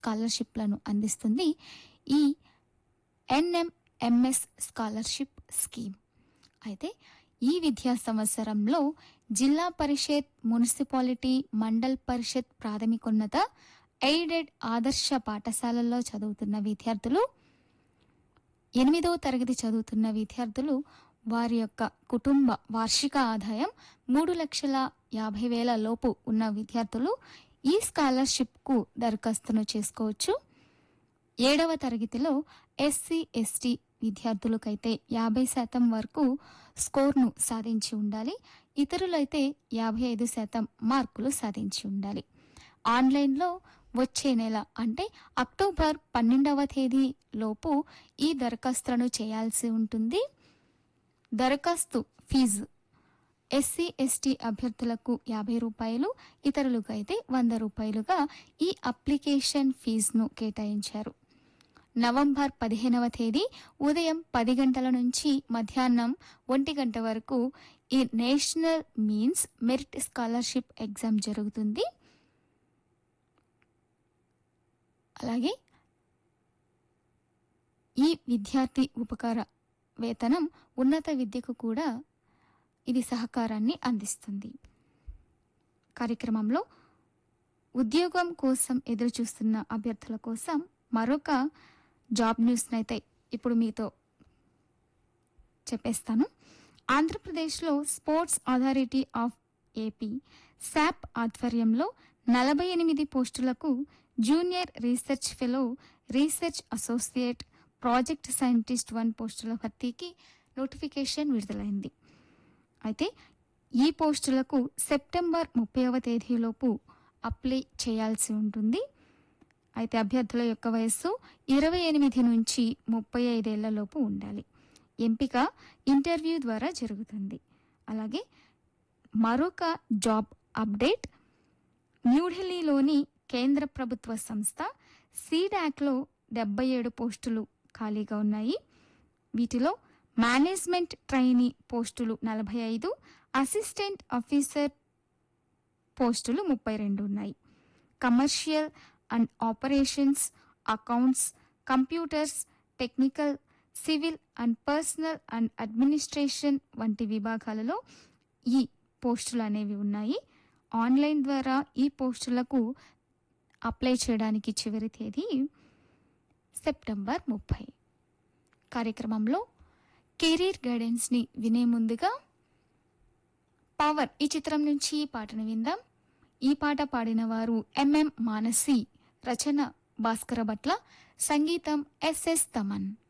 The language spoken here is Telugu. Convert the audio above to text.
స్కాలర్షిప్లను అందిస్తుంది ఈ ఎన్ఎంఎంఎస్ స్కాలర్షిప్ స్కీమ్ అయితే ఈ విద్యా సంవత్సరంలో జిల్లా పరిషత్ మున్సిపాలిటీ మండల్ పరిషత్ ప్రాథమికోన్నత ఎయిడెడ్ ఆదర్శ పాఠశాలల్లో చదువుతున్న విద్యార్థులు ఎనిమిదవ తరగతి చదువుతున్న విద్యార్థులు వారి యొక్క కుటుంబ వార్షిక ఆదాయం మూడు లక్షల యాభై వేల లోపు ఉన్న విద్యార్థులు ఈ స్కాలర్షిప్కు దరఖాస్తును చేసుకోవచ్చు ఏడవ తరగతిలో ఎస్సీ ఎస్టీ విద్యార్థులకైతే యాభై శాతం వరకు స్కోర్ను సాధించి ఉండాలి ఇతరులైతే యాభై ఐదు శాతం మార్కులు సాధించి ఉండాలి ఆన్లైన్లో వచ్చే నెల అంటే అక్టోబర్ పన్నెండవ తేదీ లోపు ఈ దరఖాస్తులను చేయాల్సి ఉంటుంది దరఖాస్తు ఫీజు ఎస్సీ ఎస్టీ అభ్యర్థులకు యాభై రూపాయలు ఇతరులకు అయితే వంద రూపాయలుగా ఈ అప్లికేషన్ ఫీజును కేటాయించారు నవంబర్ పదిహేనవ తేదీ ఉదయం పది గంటల నుంచి మధ్యాహ్నం ఒంటి గంట వరకు ఈ national means merit scholarship exam జరుగుతుంది అలాగే ఈ విద్యార్థి ఉపకార వేతనం ఉన్నత విద్యకు కూడా ఇది సహకారాన్ని అందిస్తుంది కార్యక్రమంలో ఉద్యోగం కోసం ఎదురు చూస్తున్న అభ్యర్థుల కోసం మరొక జాబ్ న్యూస్ని అయితే ఇప్పుడు మీతో చెప్పేస్తాను ఆంధ్రప్రదేశ్లో sports authority of AP SAAP ఆధ్వర్యంలో నలభై ఎనిమిది పోస్టులకు junior research fellow research associate project scientist one పోస్టుల భర్తీకి నోటిఫికేషన్ విడుదలైంది అయితే ఈ పోస్టులకు సెప్టెంబర్ ముప్పైవ తేదీలోపు అప్లై చేయాల్సి ఉంటుంది అయితే అభ్యర్థుల యొక్క వయస్సు ఇరవై ఎనిమిది నుంచి ముప్పై ఐదేళ్లలోపు ఉండాలి ఎంపిక ఇంటర్వ్యూ ద్వారా జరుగుతుంది అలాగే మరొక జాబ్ అప్డేట్ న్యూఢిల్లీలోని కేంద్ర ప్రభుత్వ సంస్థ సీడాక్లో డెబ్బై ఏడు పోస్టులు ఖాళీగా ఉన్నాయి వీటిలో మేనేజ్మెంట్ ట్రైనీ పోస్టులు నలభై ఐదు అసిస్టెంట్ ఆఫీసర్ పోస్టులు ముప్పై రెండు ఉన్నాయి commercial and operations accounts computers technical civil and personnel and administration వంటి విభాగాలలో ఈ పోస్టులు అనేవి ఉన్నాయి ఆన్లైన్ ద్వారా ఈ పోస్టులకు అప్లై చేయడానికి చివరి తేదీ సెప్టెంబర్ ముప్పై కార్యక్రమంలో కెరీర్ గైడెన్స్ని వినే ముందుగా పవర్ ఈ చిత్రం నుంచి ఈ పాటను విందాం ఈ పాట పాడిన వారు ఎంఎం మానసి రచన భాస్కర భట్ల సంగీతం ఎస్ఎస్ తమన్